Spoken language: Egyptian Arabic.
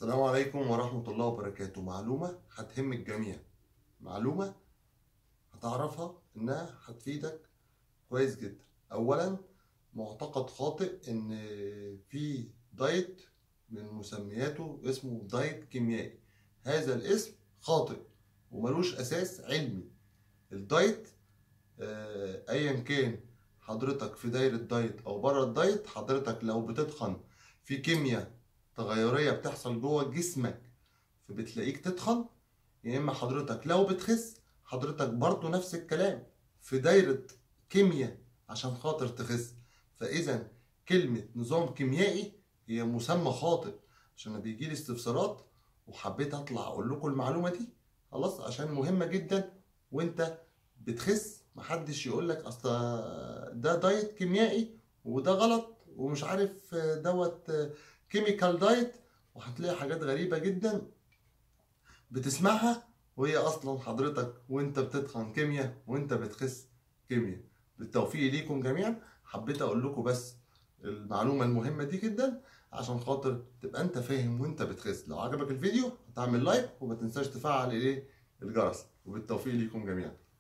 السلام عليكم ورحمة الله وبركاته معلومة هتهم الجميع معلومة هتعرفها إنها هتفيدك كويس جدا أولا معتقد خاطئ إن في دايت من مسمياته اسمه دايت كيميائي هذا الاسم خاطئ وملوش أساس علمي الدايت آه، أيا كان حضرتك في دايرة دايت أو بره الدايت حضرتك لو بتتخن في كيمياء تغيرية بتحصل جوه جسمك فبتلاقيك تتخن يا اما حضرتك لو بتخس حضرتك برضو نفس الكلام في دايرة كيمياء عشان خاطر تخس فاذا كلمة نظام كيميائي هي مسمى خاطئ عشان بيجي لي استفسارات وحبيت اطلع اقول لكم المعلومة دي خلاص عشان مهمة جدا وانت بتخس محدش يقول لك اصل ده دايت كيميائي وده غلط ومش عارف دوت كيميكال دايت وهتلاقي حاجات غريبة جدا بتسمعها وهي اصلا حضرتك وانت بتتخن كيمياء وانت بتخس كيمياء بالتوفيق ليكم جميعا حبيت اقول لكم بس المعلومة المهمة دي جدا عشان خاطر تبقى انت فاهم وانت بتخس لو عجبك الفيديو هتعمل لايك وما تنساش تفعل ايه الجرس وبالتوفيق ليكم جميعا